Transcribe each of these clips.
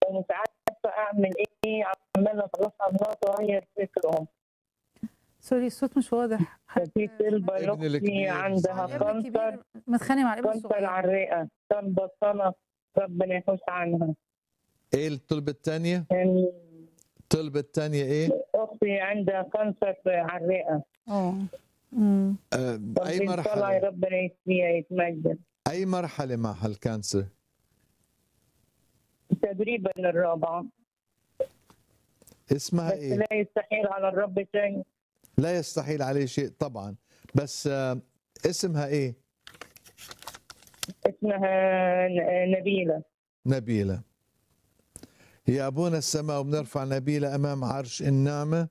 ومش عارفه اعمل ايه عماله اخلص على النقط واغير فكرهم سوري الصوت مش واضح في طلبه ابن لاختي الكبير عندها صحيح. الابن كانسر الكبير متخانق مع الابن كانسر الصغير على الرئه طالبه صلاه ربنا يحوش عنها ايه الطلبة الثانية؟ يعني الطلبة الثانية ايه؟ اختي عندها كانسر على الرئه اه أمم. آه، اي طالبين صلاه مرحلة؟ ربنا يشفيها يتمجد اي مرحلة مع هالكانسر؟ تقريبا الرابعه اسمها بس ايه؟ لا يستحيل على الرب شيء لا يستحيل عليه شيء طبعا بس آه، اسمها ايه؟ اسمها ن- نبيله نبيلة يا أبونا السماء وبنرفع نبيلة أمام عرش النعمة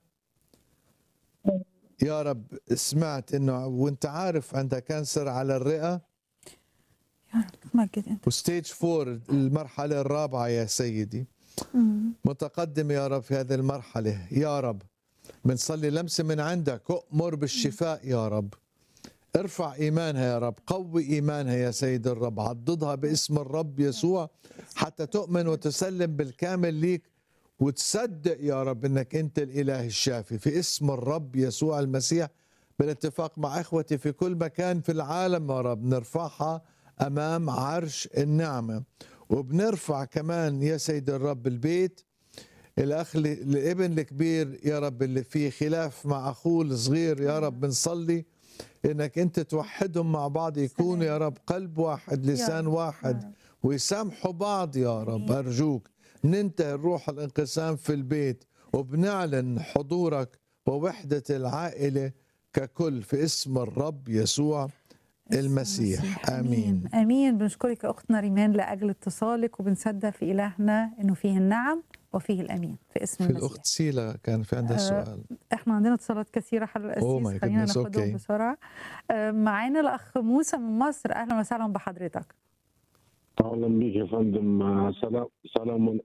يا رب سمعت إنه وأنت عارف عندها كانسر على الرئة يا رب تمجد انت وستيج فور المرحلة الرابعة يا سيدي أمم. متقدم يا رب في هذه المرحلة يا رب بنصلي لمسة من عندك أؤمر بالشفاء يا رب ارفع إيمانها يا رب قوي إيمانها يا سيد الرب عضدها باسم الرب يسوع حتى تؤمن وتسلم بالكامل ليك وتصدق يا رب انك انت الاله الشافي في اسم الرب يسوع المسيح بالاتفاق مع اخوتي في كل مكان في العالم يا رب نرفعها امام عرش النعمه وبنرفع كمان يا سيد الرب البيت الاخ الابن الكبير يا رب اللي فيه خلاف مع اخوه الصغير يا رب بنصلي انك انت توحدهم مع بعض يكونوا يا رب قلب واحد لسان رب، واحد يا رب. ويسامحوا بعض يا رب آمين. أرجوك ننتهي الروح الانقسام في البيت وبنعلن حضورك ووحدة العائلة ككل في اسم الرب يسوع المسيح آمين امين بنشكرك يا اختنا ريمان لاجل اتصالك وبنصدق في الهنا انه فيه النعم وفيه الامين في اسم في المسيح الأخت سيلا كان في عندها آه، سؤال احنا عندنا اتصالات كثيره حل Oh القسيس my خلينا goodness, ناخدهم okay. بسرعه آه، معانا الاخ موسى من مصر اهلا وسهلا بحضرتك اهلا بك يا فندم آه، سلام سلام ون-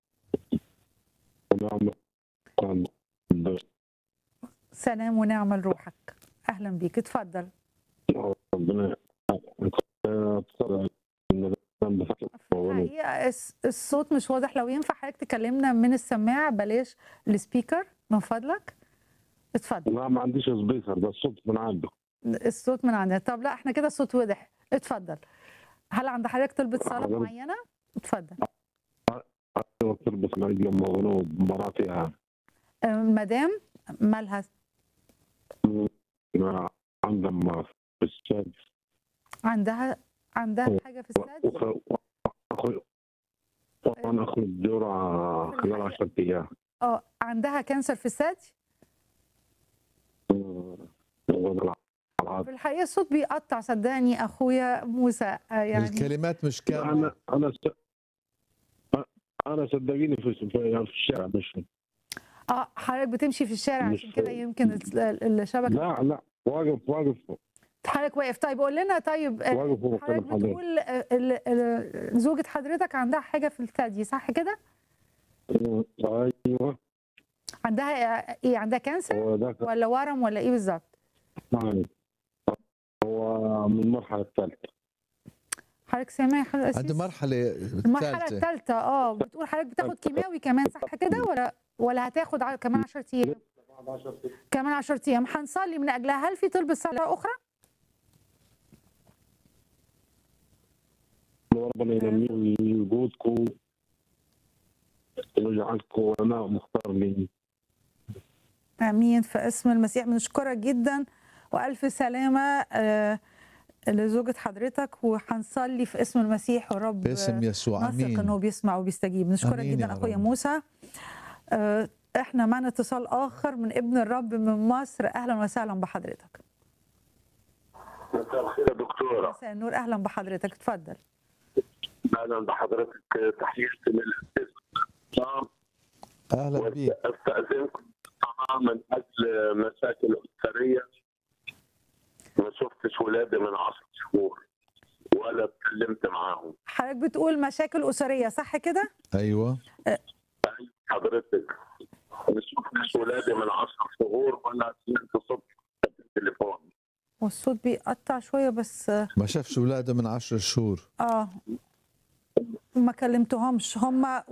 ونعم قال سلام ونعم لروحك اهلا بيك اتفضل ربنا آه، اتصل إن الإنسان بفكر في الحقيقه الس- الصوت مش واضح لو ينفع حضرتك تكلمنا من السماعه بلاش السبيكر من فضلك اتفضل لا ما عنديش سبيكر ده الصوت من عنده الصوت من عندنا طب لا احنا كده الصوت واضح اتفضل هل عند حضرتك طلبة صلاة حضرتك- معينة؟ اتفضل أنا تلبس العيد لما غنوا مراتي آه، مدام مالها عندما في السادس عندها عندها حاجة في الثدي وانا اخذ جرعه خلال 10 ايام اه عندها كانسر في الثدي في الحقيقة الصوت بيقطع صدقني اخويا موسى آه، يعني الكلمات مش كاملة انا انا س... انا صدقيني في في في الشارع مش اه حضرتك بتمشي في الشارع مش- عشان كده يمكن ال- ال- الشبكة لا لا واقف واقف حضرتك واقف طيب قول لنا طيب آه، واقف وبكلم حضرتك حضرتك بتقول آه، ال- ال- زوجة حضرتك عندها حاجة في الثدي صح كده؟ ايوه عندها آه، ايه عندها كانسر هو ذاك ولا ورم ولا ايه بالظبط؟ معي. هو من المرحله الثالثه حضرتك سامع يا حضرتك عنده مرحلة المرحلة ثالثة الثالثة اه بتقول حضرتك بتاخد كيماوي كمان صح كده ولا ولا هتاخد ع- كمان 10 ايام كمان 10 ايام هنصلي من اجلها هل في طلب صلاة اخرى؟ ربنا ينمي ويجودكم ويجعلكم انا مختار لي امين في اسم المسيح بنشكرك جدا والف سلامة آه، لزوجة حضرتك وهنصلي في اسم المسيح والرب باسم يسوع نثق انه امين بيسمع وبيستجيب نشكرك آمين جدا يا اخويا رب. موسى آه، احنا معنا اتصال اخر من ابن الرب من مصر اهلا وسهلا بحضرتك مساء الخير يا دكتوره مساء النور اهلا بحضرتك اتفضل اهلا بحضرتك تحياتي للاستاذ اهلا بيك واستاذنكم من اجل مشاكل اسريه ما شفتش ولادي من 10 شهور ولا اتكلمت معاهم حضرتك بتقول مشاكل اسريه صح كده ايوه حضرتك ما شفتش ولادي من 10 شهور ولا سمعت صوت في التليفون والصوت بيقطع شويه بس ما شافش اولاده من عشر شهور اه ما كلمتهمش هم